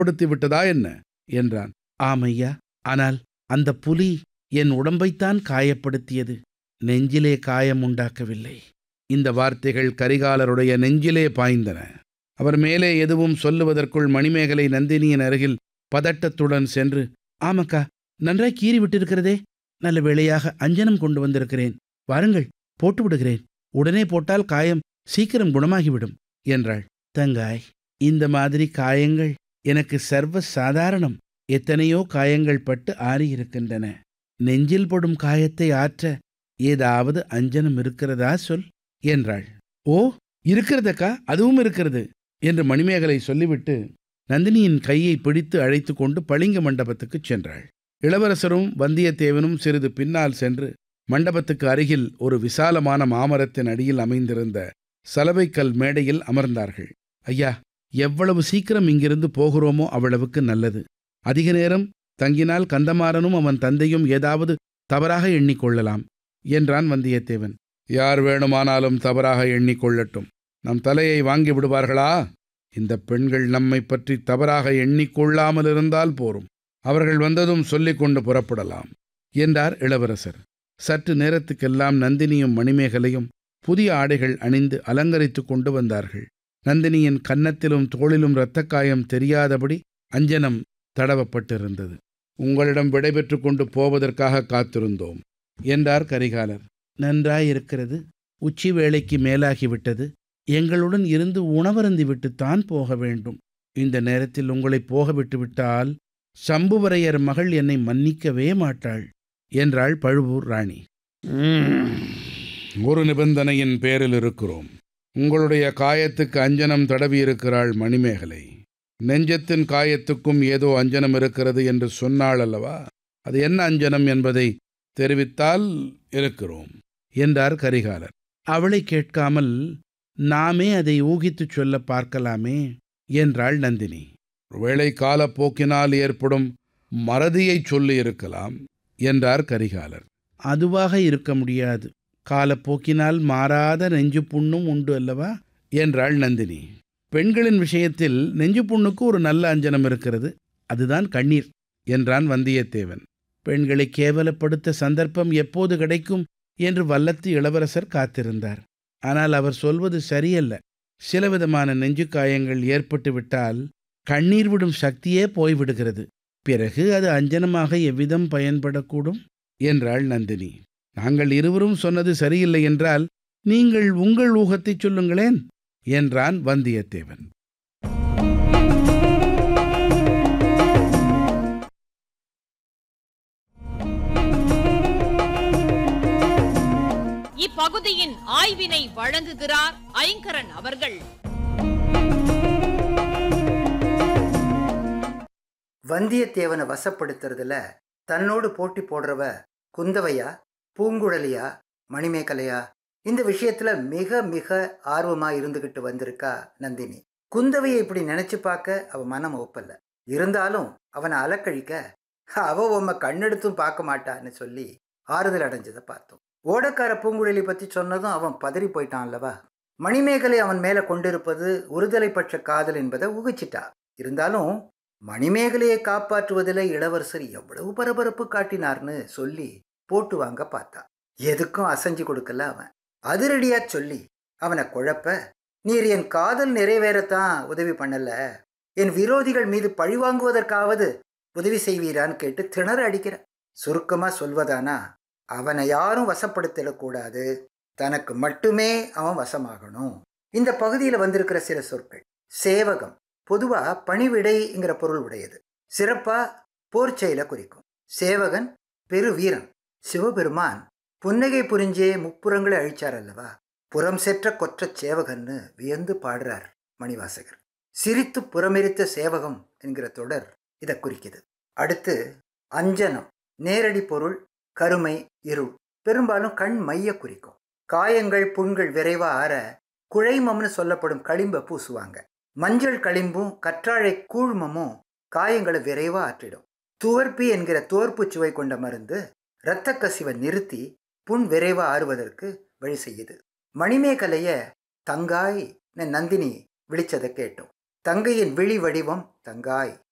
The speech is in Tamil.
காயப்படுத்தி விட்டதா என்ன என்றான் ஆமையா ஆனால் அந்த புலி என் உடம்பைத்தான் காயப்படுத்தியது நெஞ்சிலே காயம் உண்டாக்கவில்லை இந்த வார்த்தைகள் கரிகாலருடைய நெஞ்சிலே பாய்ந்தன அவர் மேலே எதுவும் சொல்லுவதற்குள் மணிமேகலை நந்தினியின் அருகில் பதட்டத்துடன் சென்று ஆமாக்கா நன்றாய் கீறி விட்டிருக்கிறதே நல்ல வேளையாக அஞ்சனம் கொண்டு வந்திருக்கிறேன் வாருங்கள் போட்டு விடுகிறேன் உடனே போட்டால் காயம் சீக்கிரம் குணமாகிவிடும் என்றாள் தங்காய் இந்த மாதிரி காயங்கள் எனக்கு சர்வ சாதாரணம் எத்தனையோ காயங்கள் பட்டு ஆறியிருக்கின்றன நெஞ்சில் படும் காயத்தை ஆற்ற ஏதாவது அஞ்சனம் இருக்கிறதா சொல் என்றாள் ஓ இருக்கிறதக்கா அதுவும் இருக்கிறது என்று மணிமேகலை சொல்லிவிட்டு நந்தினியின் கையை பிடித்து அழைத்து கொண்டு பளிங்க மண்டபத்துக்குச் சென்றாள் இளவரசரும் வந்தியத்தேவனும் சிறிது பின்னால் சென்று மண்டபத்துக்கு அருகில் ஒரு விசாலமான மாமரத்தின் அடியில் அமைந்திருந்த சலவைக்கல் மேடையில் அமர்ந்தார்கள் ஐயா எவ்வளவு சீக்கிரம் இங்கிருந்து போகிறோமோ அவ்வளவுக்கு நல்லது அதிக நேரம் தங்கினால் கந்தமாறனும் அவன் தந்தையும் ஏதாவது தவறாக எண்ணிக்கொள்ளலாம் என்றான் வந்தியத்தேவன் யார் வேணுமானாலும் தவறாக எண்ணிக்கொள்ளட்டும் நம் தலையை வாங்கி விடுவார்களா இந்த பெண்கள் நம்மை பற்றி தவறாக எண்ணிக்கொள்ளாமல் இருந்தால் போரும் அவர்கள் வந்ததும் சொல்லிக் கொண்டு புறப்படலாம் என்றார் இளவரசர் சற்று நேரத்துக்கெல்லாம் நந்தினியும் மணிமேகலையும் புதிய ஆடைகள் அணிந்து அலங்கரித்து கொண்டு வந்தார்கள் நந்தினியின் கன்னத்திலும் தோளிலும் இரத்தக்காயம் தெரியாதபடி அஞ்சனம் தடவப்பட்டிருந்தது உங்களிடம் விடைபெற்று கொண்டு போவதற்காக காத்திருந்தோம் என்றார் கரிகாலர் நன்றாயிருக்கிறது உச்சி வேளைக்கு மேலாகிவிட்டது எங்களுடன் இருந்து உணவருந்தி விட்டுத்தான் போக வேண்டும் இந்த நேரத்தில் உங்களை போக விட்டுவிட்டால் சம்புவரையர் மகள் என்னை மன்னிக்கவே மாட்டாள் என்றாள் பழுவூர் ராணி ஒரு நிபந்தனையின் பேரில் இருக்கிறோம் உங்களுடைய காயத்துக்கு அஞ்சனம் தடவியிருக்கிறாள் மணிமேகலை நெஞ்சத்தின் காயத்துக்கும் ஏதோ அஞ்சனம் இருக்கிறது என்று சொன்னாள் அல்லவா அது என்ன அஞ்சனம் என்பதை தெரிவித்தால் இருக்கிறோம் என்றார் கரிகாலர் அவளை கேட்காமல் நாமே அதை ஊகித்துச் சொல்ல பார்க்கலாமே என்றாள் நந்தினி ஒருவேளை காலப்போக்கினால் ஏற்படும் மறதியை சொல்லி இருக்கலாம் என்றார் கரிகாலர் அதுவாக இருக்க முடியாது காலப்போக்கினால் மாறாத நெஞ்சு புண்ணும் உண்டு அல்லவா என்றாள் நந்தினி பெண்களின் விஷயத்தில் நெஞ்சு புண்ணுக்கு ஒரு நல்ல அஞ்சனம் இருக்கிறது அதுதான் கண்ணீர் என்றான் வந்தியத்தேவன் பெண்களை கேவலப்படுத்த சந்தர்ப்பம் எப்போது கிடைக்கும் என்று வல்லத்து இளவரசர் காத்திருந்தார் ஆனால் அவர் சொல்வது சரியல்ல சிலவிதமான நெஞ்சு காயங்கள் ஏற்பட்டு விட்டால் கண்ணீர் விடும் சக்தியே போய்விடுகிறது பிறகு அது அஞ்சனமாக எவ்விதம் பயன்படக்கூடும் என்றாள் நந்தினி நாங்கள் இருவரும் சொன்னது சரியில்லை என்றால் நீங்கள் உங்கள் ஊகத்தைச் சொல்லுங்களேன் என்றான் வந்தியத்தேவன் இப்பகுதியின் ஆய்வினை வழங்குகிறார் ஐங்கரன் அவர்கள் வந்தியத்தேவனை வசப்படுத்துறதுல தன்னோடு போட்டி போடுறவ குந்தவையா பூங்குழலியா மணிமேகலையா இந்த விஷயத்துல மிக மிக ஆர்வமா இருந்துகிட்டு வந்திருக்கா நந்தினி குந்தவையை இப்படி நினைச்சு பார்க்க அவ மனம் ஒப்பல்ல இருந்தாலும் அவனை அலக்கழிக்க அவ உம்ம கண்ணெடுத்தும் பார்க்க மாட்டான்னு சொல்லி ஆறுதல் அடைஞ்சதை பார்த்தோம் ஓடக்கார பூங்குழலி பத்தி சொன்னதும் அவன் பதறி போயிட்டான் அல்லவா மணிமேகலை அவன் மேல கொண்டிருப்பது ஒருதலை பட்ச காதல் என்பதை ஊகிச்சிட்டா இருந்தாலும் மணிமேகலையை காப்பாற்றுவதில் இளவரசர் எவ்வளவு பரபரப்பு காட்டினார்னு சொல்லி போட்டு வாங்க பார்த்தா எதுக்கும் அசைஞ்சு கொடுக்கல அவன் அதிரடியா சொல்லி அவனை குழப்ப நீர் என் காதல் நிறைவேறத்தான் உதவி பண்ணல என் விரோதிகள் மீது பழிவாங்குவதற்காவது உதவி செய்வீரான்னு கேட்டு திணற அடிக்கிற சுருக்கமா சொல்வதானா அவனை யாரும் வசப்படுத்திடக்கூடாது தனக்கு மட்டுமே அவன் வசமாகணும் இந்த பகுதியில் வந்திருக்கிற சில சொற்கள் சேவகம் பொதுவா பணிவிடைங்கிற பொருள் உடையது சிறப்பா போர் செயலை குறிக்கும் சேவகன் பெருவீரன் சிவபெருமான் புன்னகை புரிஞ்சே முப்புறங்களை அழிச்சார் அல்லவா புறம் செற்ற கொற்றச் சேவகன்னு வியந்து பாடுறார் மணிவாசகர் சிரித்து புறமெரித்த சேவகம் என்கிற தொடர் இதை குறிக்குது அடுத்து அஞ்சனம் நேரடி பொருள் கருமை இருள் பெரும்பாலும் கண் மைய குறிக்கும் காயங்கள் புண்கள் விரைவா ஆற குழைமம்னு சொல்லப்படும் களிம்பை பூசுவாங்க மஞ்சள் களிம்பும் கற்றாழை கூழ்மமும் காயங்களை விரைவா ஆற்றிடும் துவர்ப்பி என்கிற துவர்ப்பு சுவை கொண்ட மருந்து இரத்த கசிவை நிறுத்தி புண் விரைவா ஆறுவதற்கு வழி செய்யுது மணிமேகலைய தங்காய் நந்தினி விழிச்சதை கேட்டோம் தங்கையின் விழி வடிவம் தங்காய்